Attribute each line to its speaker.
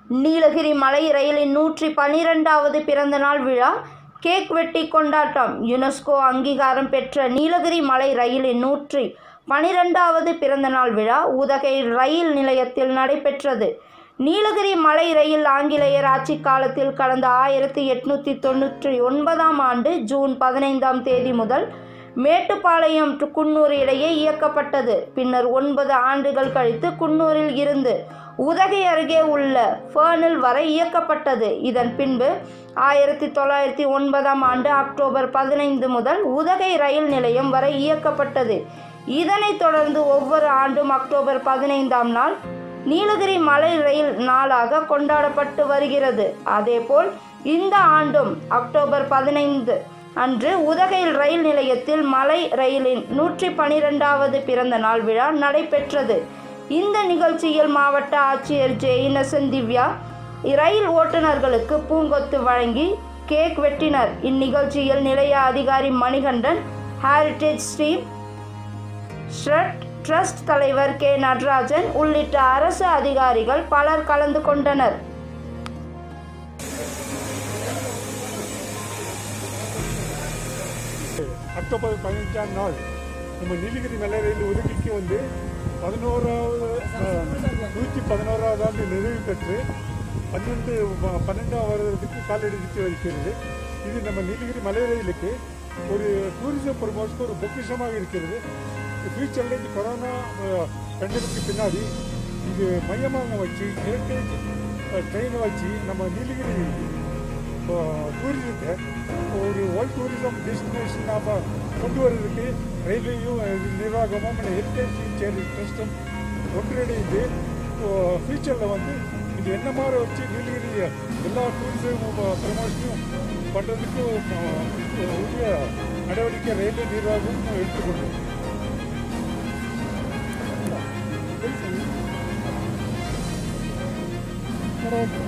Speaker 1: நீலகிரி மலை ரயிலின் நூற்றி பனிரெண்டாவது பிறந்தநாள் விழா கேக் வெட்டி கொண்டாட்டம் யுனெஸ்கோ அங்கீகாரம் பெற்ற நீலகிரி மலை ரயிலின் நூற்றி பனிரெண்டாவது பிறந்தநாள் விழா உதகை ரயில் நிலையத்தில் நடைபெற்றது நீலகிரி மலை ரயில் ஆங்கிலேயர் ஆட்சி காலத்தில் கடந்த ஆயிரத்தி எட்நூற்றி தொண்ணூற்றி ஒன்பதாம் ஆண்டு ஜூன் பதினைந்தாம் தேதி முதல் மேட்டுப்பாளையம் டு குன்னூர் இடையே இயக்கப்பட்டது பின்னர் ஒன்பது ஆண்டுகள் கழித்து குன்னூரில் இருந்து உதகை அருகே உள்ள ஃபேர்னில் வரை இயக்கப்பட்டது இதன் பின்பு ஆயிரத்தி தொள்ளாயிரத்தி ஒன்பதாம் ஆண்டு அக்டோபர் பதினைந்து முதல் உதகை ரயில் நிலையம் வரை இயக்கப்பட்டது இதனைத் தொடர்ந்து ஒவ்வொரு ஆண்டும் அக்டோபர் பதினைந்தாம் நாள் நீலகிரி மலை ரயில் நாளாக கொண்டாடப்பட்டு வருகிறது அதேபோல் இந்த ஆண்டும் அக்டோபர் பதினைந்து அன்று உதகை ரயில் நிலையத்தில் மலை ரயிலின் நூற்றி பனிரெண்டாவது பிறந்த நாள் விழா நடைபெற்றது இந்த நிகழ்ச்சியில் மாவட்ட ஆட்சியர் ஜே இன்னசென்ட் திவ்யா ரயில் ஓட்டுநர்களுக்கு பூங்கொத்து வழங்கி கேக் வெட்டினர் இந்நிகழ்ச்சியில் நிலைய அதிகாரி மணிகண்டன் ஹேரிட்டேஜ் ஸ்ட்ரீம் ஷ்ரட் ட்ரஸ்ட் தலைவர் கே நடராஜன் உள்ளிட்ட அரசு அதிகாரிகள் பலர் கலந்து கொண்டனர்
Speaker 2: அக்டோபர் பதினஞ்சாம் நாள் நம்ம நீலகிரி மலை ரயில் ஒதுக்கிக்கு வந்து பதினோராவது நூற்றி பதினோராவது ஆண்டு நிறைவு பெற்று பன்னெண்டு ப- பன்னெண்டாம் வருடத்துக்கு காலடி எடுத்து வைக்கிறது இது நம்ம நீலகிரி மலை ரயிலுக்கு ஒரு டூரிசம் ப்ரமோஷனுக்கு ஒரு பொக்கிஷமாக இருக்கிறது ஃபியூச்சரில் இந்த கொரோனா பேண்டமிக்கு பின்னாடி இது மையமாக வச்சு ஹெரிட்டேஜ் ட்ரெயினை வச்சு நம்ம நீலகிரி டூரிசத்தை ஒரு வேர்ல்ட் டூரிசம் டெஸ்டினேஷனாக கொண்டு வர்றதுக்கு ரயில்வேயும் நிர்வாகமும் ஹெரிட்டேஜ் சேரி ட்ரஸ்ட்டும் ஒன்றிணைந்து ஃபியூச்சரில் வந்து இது என்ன மாதிரி வச்சு நீலகிரி எல்லா டூரிசம் ப்ரமோஷனும் பண்ணுறதுக்கு உரிய நடவடிக்கை ரயில்வே நிர்வாகம் எடுத்துக்கொண்டது
Speaker 3: ஒரு